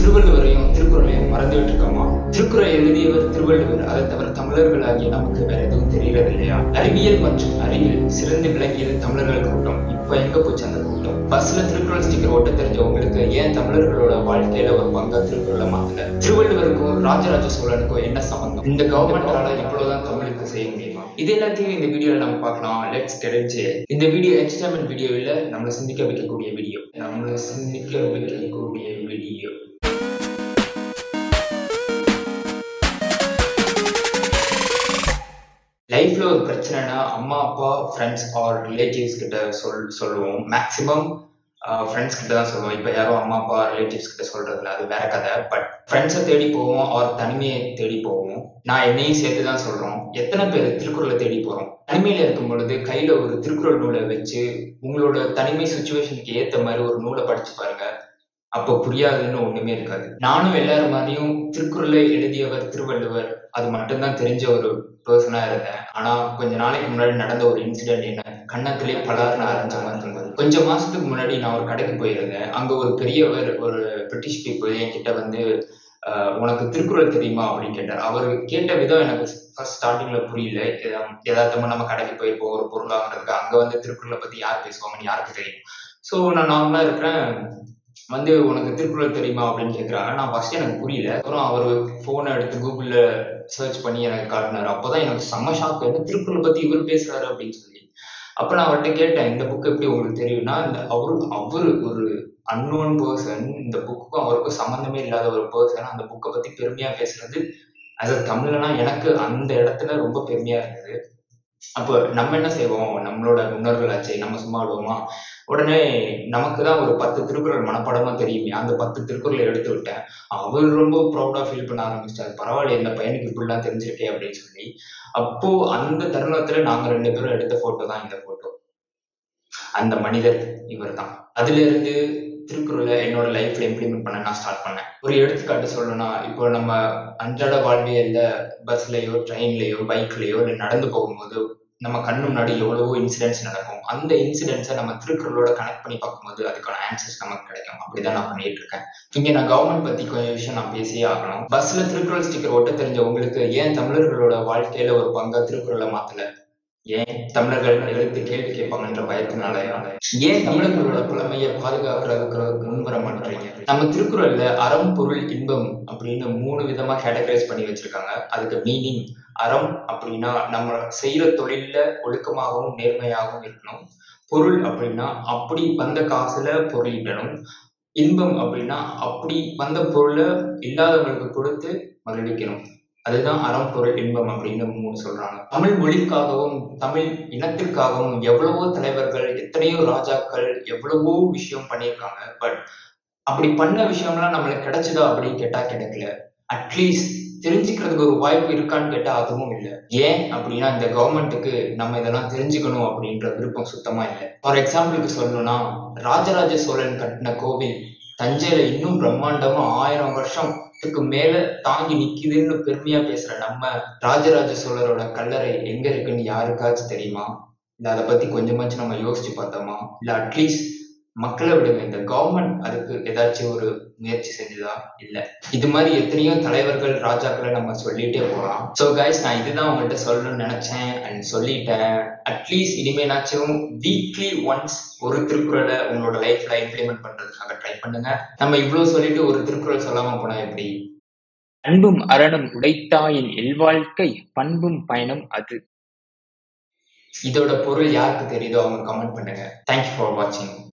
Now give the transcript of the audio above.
திருவள்ளுவரையும் திருக்குறளையும் மறந்துவிட்டு இருக்கோமா திருக்குறள் எழுதியவர் திருவள்ளுவர் அதை தவிர தமிழர்களாகிய நமக்கு வேற எதுவும் தெரியறது இல்லையா அறிவியல் மற்றும் அறிவில் சிறந்து விளங்கியது தமிழர்கள் கூட்டம் இப்ப எங்க போச்சு அந்த கூட்டம் பஸ்ல திருக்குறள் ஸ்டிக்கர் ஓட்ட தெரிஞ்சவங்களுக்கு ஏன் தமிழர்களோட வாழ்க்கையில ஒரு பங்கா திருக்குறளை மாத்தல திருவள்ளுவருக்கும் ராஜராஜ சோழனுக்கும் என்ன சம்பந்தம் இந்த கவர்மெண்டால இவ்வளவுதான் தமிழுக்கு செய்ய முடியுமா இது எல்லாத்தையும் இந்த வீடியோல நம்ம பார்க்கலாம் லெட்ஸ் கிடைச்சு இந்த வீடியோ என்டர்டைன்மெண்ட் வீடியோ இல்ல நம்மளை சிந்திக்க வைக்கக்கூடிய வீடியோ நம்மளை சிந்திக்க வைக்கக்கூடிய வீடியோ லைஃப்ல ஒரு பிரச்சனைனா அம்மா அப்பா ஃப்ரெண்ட்ஸ் ஆர் ரிலேட்டிவ்ஸ் கிட்ட சொல் சொல்லுவோம் மேக்ஸிமம் ஃப்ரெண்ட்ஸ் கிட்ட தான் சொல்லுவோம் இப்போ யாரும் அம்மா அப்பா ரிலேட்டிவ்ஸ் கிட்ட சொல்றதில்ல அது வேற கதை பட் ஃப்ரெண்ட்ஸை தேடி போவோம் ஆர் தனிமையை தேடி போவோம் நான் என்னையும் சேர்த்து தான் சொல்றோம் எத்தனை பேர் திருக்குறளை தேடி போறோம் தனிமையில இருக்கும் பொழுது கையில ஒரு திருக்குறள் நூலை வச்சு உங்களோட தனிமை சுச்சுவேஷனுக்கு ஏத்த மாதிரி ஒரு நூலை படிச்சு பாருங்க அப்போ புரியாதுன்னு ஒண்ணுமே இருக்காது நானும் எல்லாரும் மாதிரியும் திருக்குறளை எழுதியவர் திருவள்ளுவர் அது மட்டும்தான் தெரிஞ்ச ஒரு பர்சனா இருந்தேன் ஆனா கொஞ்ச நாளைக்கு முன்னாடி நடந்த ஒரு இன்சிடென்ட் என்ன கண்ணத்திலே பலார்னு அரைஞ்ச மாதிரி இருந்தது கொஞ்சம் மாசத்துக்கு முன்னாடி நான் ஒரு கடைக்கு போயிருந்தேன் அங்க ஒரு பெரியவர் ஒரு பிரிட்டிஷ் பீப்புள் என்கிட்ட வந்து ஆஹ், உனக்கு திருக்குறள் தெரியுமா அப்படின்னு கேட்டார் அவர் கேட்ட விதம் எனக்கு ஃபர்ஸ்ட் ஸ்டார்டிங்ல புரியல எதா- யதார்த்தமா நம்ம கடைக்கு போயிருப்போம் ஒரு பொருள் வாங்குறதுக்கு அங்க வந்து திருக்குறளை பத்தி யார் பேசுவாங்கன்னு யாருக்கு தெரியும் ஸோ நான் நார்மலா இருக்கிறேன் வந்து உனக்கு திருக்குறள் தெரியுமா அப்படின்னு கேட்குறாங்க நான் ஃபர்ஸ்ட் எனக்கு புரியல அப்புறம் அவர் ஃபோனை எடுத்து கூகுளில் சர்ச் பண்ணி எனக்கு காட்டினாரு அப்போதான் எனக்கு செம்ம ஷாக் என்ன திருக்குறள் பத்தி இவர் பேசுறாரு அப்படின்னு சொல்லி அப்ப நான் அவர்கிட்ட கேட்டேன் இந்த புக் எப்படி உங்களுக்கு தெரியும்னா இந்த அவரு அவரு ஒரு அன்னோன் பர்சன் இந்த புக்குக்கும் அவருக்கும் சம்மந்தமே இல்லாத ஒரு பர்சன் அந்த புக்கை பத்தி பெருமையா பேசுறது as a தமிழனா எனக்கு அந்த இடத்துல ரொம்ப பெருமையா இருந்தது அப்போ நம்ம என்ன செய்வோம் நம்மளோட முன்னோர்களாச்சே நம்ம சும்மா விடுவோமா உடனே நமக்கு தான் ஒரு பத்து திருக்குறள் மனப்பாடமா தெரியுமே அந்த பத்து திருக்குறளை எடுத்து விட்டேன் அவர் ரொம்ப ப்ரௌடா ஃபீல் பண்ண ஆரம்பிச்சிட்டாரு பரவாயில்ல இந்த பையனுக்கு இப்படிலாம் தெரிஞ்சிருக்கே அப்படின்னு சொல்லி அப்போ அந்த தருணத்துல நாங்க ரெண்டு பேரும் எடுத்த போட்டோ தான் இந்த போட்டோ அந்த மனிதர் இவர் தான் அதுல இருந்து திருக்குறளை என்னோட லைஃப்ல இம்ப்ளிமெண்ட் பண்ண நான் ஸ்டார்ட் பண்ணேன் ஒரு எடுத்துக்காட்டு சொல்லணும்னா இப்போ நம்ம அன்றாட வாழ்வியல்ல பஸ்லயோ ட்ரெயின்லயோ பைக்லயோ இல்லை நடந்து போகும்போது நம்ம கண்ணு முன்னாடி எவ்வளவோ இன்சிடென்ட்ஸ் நடக்கும் அந்த இன்சிடென்ட்ஸை நம்ம திருக்குறளோட கனெக்ட் பண்ணி பார்க்கும்போது அதுக்கான ஆன்சர்ஸ் நமக்கு கிடைக்கும் அப்படிதான் நான் பண்ணிட்டு இருக்கேன் இங்க நான் கவர்மெண்ட் பத்தி கொஞ்சம் விஷயம் நான் பேசியே ஆகணும் பஸ்ல திருக்குறள் ஸ்டிக்கர் ஒட்ட தெரிஞ்ச உங்களுக்கு ஏன் தமிழர்களோட வாழ்க்கையில ஒரு பங்கா திருக்குறளை மாத்தல ஏன் தமிழர்கள் எழுத்து கேள்வி கேட்பாங்கன்ற பயத்தினாலயா ஏன் தமிழர்களோட பழமையை பாதுகாக்கிறதுக்கு முன்வர மாட்டீங்க நம்ம திருக்குறள்ல அறம் பொருள் இன்பம் அப்படின்னு மூணு விதமா கேட்டகரைஸ் பண்ணி வச்சிருக்காங்க அதுக்கு மீனிங் அறம் அப்படின்னா நம்ம செய்யற தொழில்ல ஒழுக்கமாகவும் நேர்மையாகவும் இருக்கணும் பொருள் அப்படின்னா அப்படி வந்த காசுல பொருளிடணும் இன்பம் அப்படின்னா அப்படி வந்த பொருளை இல்லாதவங்களுக்கு கொடுத்து மகிழ்விக்கணும் அதுதான் அறம் பொருள் இன்பம் அப்படின்னு மூணு சொல்றாங்க தமிழ் மொழிக்காகவும் தமிழ் இனத்திற்காகவும் எவ்வளவோ தலைவர்கள் எத்தனையோ ராஜாக்கள் எவ்வளவோ விஷயம் பண்ணியிருக்காங்க பட் அப்படி பண்ண விஷயம்லாம் நம்மளுக்கு கிடைச்சதா அப்படின்னு கேட்டா கிடைக்கல அட்லீஸ்ட் தெரிஞ்சுக்கிறதுக்கு ஒரு வாய்ப்பு இருக்கான்னு கேட்டா அதுவும் இல்லை ஏன் அப்படின்னா இந்த கவர்மெண்ட்டுக்கு நம்ம இதெல்லாம் தெரிஞ்சுக்கணும் அப்படின்ற விருப்பம் சுத்தமா இல்லை ஃபார் எக்ஸாம்பிளுக்கு சொல்லணும்னா ராஜராஜ சோழன் கட்டின கோவில் தஞ்சையில இன்னும் பிரம்மாண்டமா ஆயிரம் வருஷத்துக்கு மேல தாங்கி நிக்குதுன்னு பெருமையா பேசுற நம்ம ராஜராஜ சோழரோட கல்லறை எங்க இருக்குன்னு யாருக்காச்சும் தெரியுமா இல்ல அதை பத்தி கொஞ்சமாச்சும் நம்ம யோசிச்சு பார்த்தோமா இல்ல அட்லீஸ்ட் மக்களை விடுங்க இந்த கவர்மெண்ட் அதுக்கு ஏதாச்சும் ஒரு முயற்சி செஞ்சுதா இல்ல இது மாதிரி எத்தனையோ தலைவர்கள் ராஜாக்களை நம்ம சொல்லிட்டே போகலாம் ஸோ கைஸ் நான் இதுதான் உங்கள்கிட்ட சொல்லணும்னு நினைச்சேன் அண்ட் சொல்லிட்டேன் அட்லீஸ்ட் இனிமேனாச்சும் வீக்லி ஒன்ஸ் ஒரு திருக்குறளை உங்களோட லைஃப்ல இம்ப்ளிமெண்ட் பண்றதுக்காக ட்ரை பண்ணுங்க நம்ம இவ்வளவு சொல்லிட்டு ஒரு திருக்குறள் சொல்லாம போனா எப்படி அன்பும் அறனும் உடைத்தாயின் இல்வாழ்க்கை பண்பும் பயணம் அது இதோட பொருள் யாருக்கு தெரியுதோ அவங்க கமெண்ட் பண்ணுங்க தேங்க்யூ ஃபார் வாட்சிங்